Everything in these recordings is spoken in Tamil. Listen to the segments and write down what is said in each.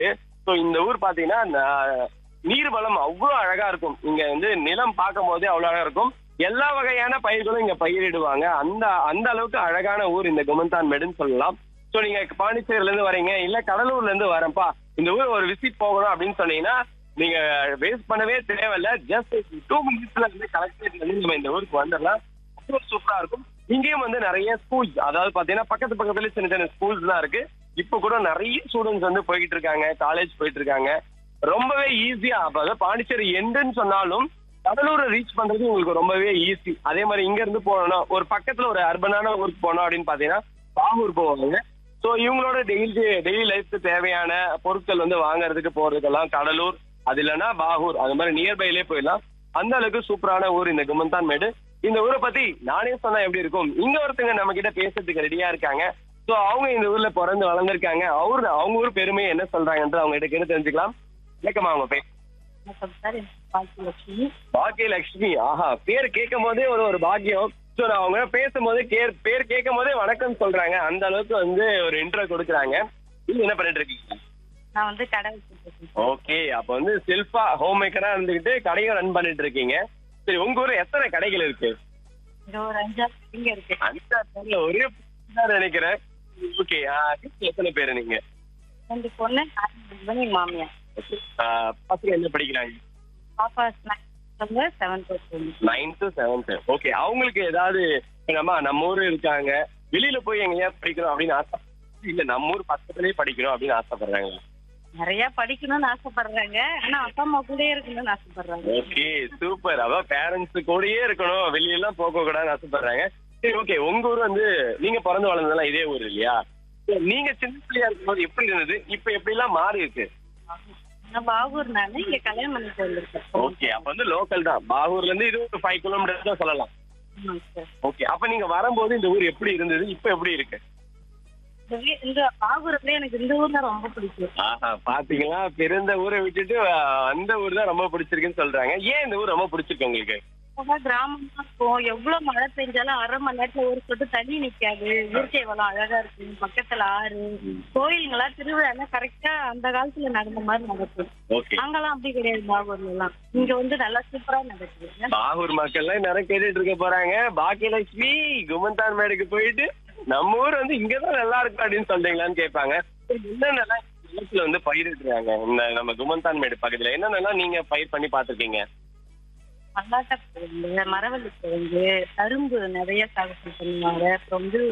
ஸோ இந்த ஊர் பாத்தீங்கன்னா ந- நீர் வளம் அவ்வளவு அழகா இருக்கும் இங்க வந்து நிலம் பார்க்கும் போதே அவ்வளவு அழகா இருக்கும் எல்லா வகையான பயிர்களும் இங்க பயிரிடுவாங்க அந்த அந்த அளவுக்கு அழகான ஊர் இந்த குமந்தான் மேடுன்னு சொல்லலாம் ஸோ நீங்க பாண்டிச்சேரியில இருந்து வரீங்க இல்ல கடலூர்ல இருந்து வரேன்ப்பா இந்த ஊர் ஒரு விசிட் போகணும் அப்படின்னு சொன்னீங்கன்னா நீங்க வேஸ்ட் பண்ணவே தேவையில்ல ஜஸ்ட் டூ மினிட்ஸ்ல இருந்து கலெக்டரேட்ல இருந்து நம்ம இந்த ஊருக்கு வந்துடலாம் அவ்வளவு சூப்பரா இருக்கும் இங்கேயும் வந்து நிறைய ஸ்கூல்ஸ் அதாவது பாத்தீங்கன்னா பக்கத்து பக்கத்துல சின்ன சின்ன ஸ்கூல்ஸ் தான் இருக்கு இப்ப கூட நிறைய ஸ்டூடெண்ட்ஸ் வந்து போய்கிட்டு இருக்காங்க காலேஜ் போயிட்டு இருக்காங்க ரொம்பவே ஈஸியா அதாவது பாண்டிச்சேரி எண்டுன்னு சொன்னாலும் கடலூரை ரீச் பண்றது உங்களுக்கு ரொம்பவே ஈஸி அதே மாதிரி இங்க இருந்து போனோம்னா ஒரு பக்கத்துல ஒரு அர்பனான ஊருக்கு போனோம் அப்படின்னு பாத்தீங்கன்னா பாகூர் போவாங்க சோ இவங்களோட டெய்லி டெய்லி லைஃப்க்கு தேவையான பொருட்கள் வந்து வாங்குறதுக்கு போறதுக்கெல்லாம் கடலூர் அது இல்லைன்னா பாகூர் அது மாதிரி நியர்பைலே போயிடலாம் அந்த அளவுக்கு சூப்பரான ஊர் இந்த குமந்தான் மேடு இந்த ஊரை பத்தி நானே சொன்னா எப்படி இருக்கும் இங்க ஒருத்தங்க நம்ம கிட்ட பேசுறதுக்கு ரெடியா இருக்காங்க சோ அவங்க இந்த ஊர்ல பிறந்து வளர்ந்துருக்காங்க அவரு அவங்க ஊர் பெருமையை என்ன சொல்றாங்கன்றது அவங்க கிட்ட கேட்டு தெரிஞ்சுக்கலாம் வணக்கமா அவங்க பேர் வணக்கம் சார் என் பாக்கியலட்சுமி பாக்கியலட்சுமி ஆஹா பேர் கேட்கும் போதே ஒரு ஒரு பாக்கியம் சோ நான் அவங்க பேசும்போது கேர் பேர் கேட்கும் போதே வணக்கம் சொல்றாங்க அந்த அளவுக்கு வந்து ஒரு இன்ட்ரோ கொடுக்குறாங்க நீங்க என்ன பண்ணிட்டு இருக்கீங்க நான் வந்து கடை வச்சிருக்கேன் ஓகே அப்ப வந்து செல்ஃபா ஹோம் மேக்கரா இருந்துகிட்டு கடையும் ரன் பண்ணிட்டு இருக்கீங்க சரி உங்க ஊர்ல எத்தனை கடைகள் இருக்கு இங்க ஒரு அஞ்சாறு இங்க இருக்கு அஞ்சா பேர்ல ஒரே பொண்ணு தான் நினைக்கிறேன் ஓகே எத்தனை பேரு நீங்க ரெண்டு பொண்ணு நாலு ஹஸ்பண்ட் எங்க மாமியார் ஆஹ் பசங்க என்ன படிக்கிறாங்க பாப்பா வந்து செவன்த் பொண்ணு நைன்த்து செவன்த்து ஓகே அவங்களுக்கு ஏதாவது நம்ம நம்ம ஊர் இருக்காங்க வெளியில போய் எங்கேயா படிக்கணும் அப்படின்னு ஆசை இல்ல நம்ம ஊர் பக்கத்துலயே படிக்கணும் அப்படின்னு ஆசைப்படுறாங்க நிறைய படிக்கணும்னு ஆசைப்படுறாங்க ஆனா அப்பா அம்மா கூடயே இருக்கணும்னு ஆசைப்படுறாங்க ஓகே சூப்பர் அதான் பேரண்ட்ஸ் கூடயே இருக்கணும் வெளியெல்லாம் போக கூடாதுன்னு ஆசைப்படுறாங்க சரி ஓகே உங்க ஊர் வந்து நீங்க பிறந்து வளர்ந்ததெல்லாம் இதே ஊர் இல்லையா சரி, நீங்க சின்ன பிள்ளையா இருக்கும்போது எப்படி இருந்தது இப்ப எப்படி எல்லாம் மாறி இருக்கு நான் பாகூர் நானு இங்க கல்யாணம் பண்ணிட்டு வந்திருக்கேன் ஓகே அப்ப வந்து லோக்கல் தான் பாகூர்ல இருந்து இது ஒரு ஃபைவ் கிலோமீட்டர் தான் சொல்லலாம் ஆமாங்க சார் ஓகே அப்ப நீங்க வரும்போது இந்த ஊர் எப்படி இருந்தது இப்ப எப்படி இருக்கு இந்த வீ- இந்த பாகூர்ல எனக்கு இந்த ஊர் தான் ரொம்ப பிடிக்கும் ஆஹா பாத்தீங்களா பிறந்த ஊரை விட்டுட்டு அஹ், அந்த ஊர் தான் ரொம்ப பிடிச்சிருக்குன்னு சொல்றாங்க ஏன் இந்த ஊர் ரொம்ப பிடிச்சிருக்கு உங்களுக்கு அப்பதான் கிராமமா இருக்கும் எவ்வளவு மழை பெஞ்சாலும் அரை மணி நேரத்துல ஒரு சொட்டு தண்ணி நிக்காது இயற்கை வளம் அழகா இருக்கு பக்கத்துல ஆறு கோயிலுங்களா திருவிழா கரெக்டா அந்த காலத்துல நடந்த மாதிரி நடக்கும் ஓகே அங்கெல்லாம் அப்படி கிடையாது பாகூர்ல எல்லாம் இங்க வந்து நல்லா சூப்பரா நடக்குது பாகூர் மக்கள்லாம் நிறைய கேட்டுட்டு இருக்க போறாங்க பாக்கியலட்சுமி குமந்தான் மேடுக்கு போயிட்டு நம்ம ஊர் வந்து இங்கதான் நல்லா இருக்கும் அப்படின்னு சொல்றீங்களான்னு கேட்பாங்க என்னென்னலாம் நிலத்துல வந்து பயிரிடுறாங்க இந்த நம்ம குமந்தான் மேடு பக்கத்துல என்னென்னலாம் நீங்க பயிர் பண்ணி பாத்திருக்கீங்க மல்லாட்ட கிழங்கு மரவள்ளி கிழங்கு கரும்பு நிறைய சாகுபடி பண்ணுவாங்க அப்புறம் வந்து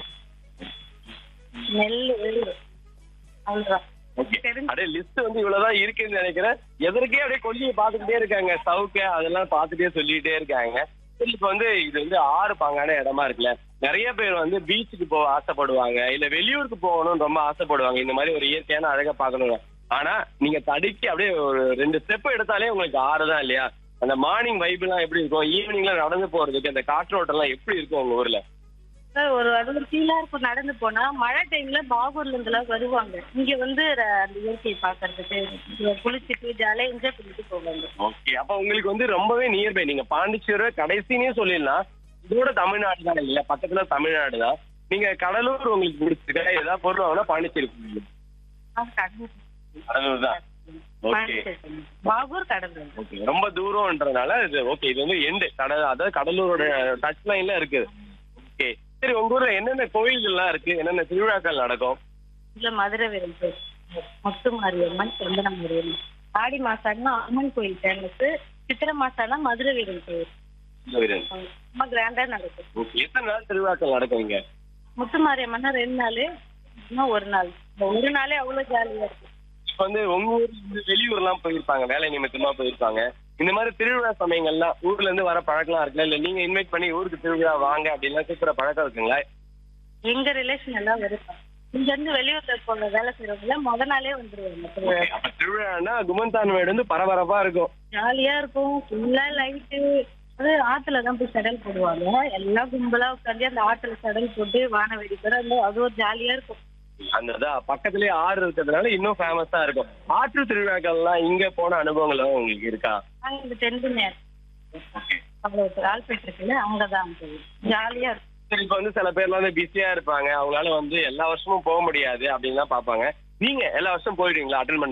நெல் அவ்வளவுதான் ஓகே தெரிஞ்சு அப்படியே லிஸ்ட் வந்து இவ்வளவுதான் இருக்குன்னு நினைக்கிறேன் எதற்கே அப்படியே கொல்லியை பாத்துக்கிட்டே இருக்காங்க சவுக்க அதெல்லாம் பார்த்துட்டே சொல்லிட்டே இருக்காங்க சரி, இப்ப வந்து இது வந்து ஆறு பாங்கான இடமா இருக்குல்ல நிறைய பேர் வந்து பீச்சுக்கு போக ஆசைப்படுவாங்க இல்ல வெளியூருக்கு போகணும்னு ரொம்ப ஆசைப்படுவாங்க இந்த மாதிரி ஒரு இயற்கையான அழகை பார்க்கணும் ஆனா நீங்க தடுக்கி அப்படியே ஒரு ரெண்டு ஸ்டெப் எடுத்தாலே உங்களுக்கு ஆறு தான் இல்லையா அந்த மார்னிங் வைப் எல்லாம் எப்படி இருக்கும் ஈவினிங்ல நடந்து போறதுக்கு அந்த காற்றோட்டம் எல்லாம் எப்படி இருக்கும் உங்க ஊர்ல ஒரு அது ஒரு ஃபீலா இருக்கும் நடந்து போனா மழை டைம்ல பாகூர்ல இருந்து எல்லாம் வருவாங்க இங்க வந்து ர- அந்த இயற்கையை பாக்குறதுக்கு இங்க குளிச்சுட்டு ஜாலியா என்ஜாய் பண்ணிட்டு போவாங்க ஓகே அப்ப உங்களுக்கு வந்து ரொம்பவே நியர்பை நீங்க பாண்டிச்சேரி கடைசினே சொல்லிடலாம் இதோட தமிழ்நாடு தான் இல்லையா பக்கத்துல தமிழ்நாடு தான் நீங்க கடலூர் உங்களுக்கு பிடிச்சிருக்கா ஏதாவது பொருள் வாங்கினா பாண்டிச்சேரி போவீங்க. ஆ, கடலூர். கடலூர் தான் ஓகே பாண்டிச்சேரி. பாகூர் கடலூர் ஓகே ரொம்ப தூரம்ன்றதுனால இது ஓகே இது வந்து எண்டு கடல் அதாவது கடலூரோட டச் லைன்ல இருக்குது ஓகே சரி உங்க ஊர்ல என்னென்ன கோயில்கள்லாம் இருக்கு என்னென்ன திருவிழாக்கள் நடக்கும் இல்ல மதுரை வீரன் கோயில் முத்து மாரியம்மன் சந்தன மாரியம்மன் ஆடி மாசம்னா அம்மன் கோயில் ஃபேமஸ் சித்திரை மாசம்னா மதுரை வீரன் கோயில் வீரன். ரொம்ப கிராண்டா நடக்கும் ஓகே எத்தனை நாள் திருவிழாக்கள் நடக்கும் இங்க முத்து மாரியம்மன்னா ரெண்டு நாள் இன்னும் ஒரு நாள் இந்த ஒரு நாளே அவ்வளவு ஜாலியா இருக்கும் இப்ப வந்து உங்க ஊர்ல இருந்து வெளியூர்லாம் போயிருப்பாங்க வேலை நிமித்தமா போயிருப்பாங்க இந்த மாதிரி திருவிழா சமயங்கள்லாம் ஊர்ல இருந்து வர பழக்கம்லாம் இருக்குல்ல இல்ல நீங்க இன்வைட் பண்ணி ஊருக்கு திருவிழா வாங்க அப்படின்லாம் கூப்பிடுற பழக்கம் இருக்குங்களா எங்க ரிலேஷன் எல்லாம் வருவாங்க இங்க இருந்து வெளியூர்ல போற வேலை செய்யறவங்க முத நாளே வந்துருவாங்க ஓகே, அப்ப திருவிழான்னா குமந்தான் வீடு வந்து பரபரப்பா இருக்கும் ஜாலியா இருக்கும் ஃபுல்லா லைட்டு அது ஆத்துல தான் போய் செடல் போடுவாங்க எல்லாம் கும்பலா உட்காந்து அந்த ஆத்துல செடல் போட்டு வான வெடிக்கிற அந்த அது ஒரு ஜாலியா இருக்கும் அந்த இதான் பக்கத்துலயே ஆறு இருக்கிறதுனால இன்னும் ஃபேமஸா இருக்கும் ஆற்று திருவிழாக்கள்லாம் இங்க போன அனுபவங்கள் உங்களுக்கு இருக்கா நாங்க இந்த டென்ட் நேரம் அவ்வளவு ஆல்பேட் இருக்குல்ல அங்கதான் போய் ஜாலியா இருக்கும் சரி இப்ப வந்து சில பேர்லாம் வந்து பிஸியா இருப்பாங்க அவங்களால வந்து எல்லா வருஷமும் போக முடியாது அப்படின்லாம் பாப்பாங்க நீங்க எல்லா வருஷம் போயிடுவீங்களா அட்டன்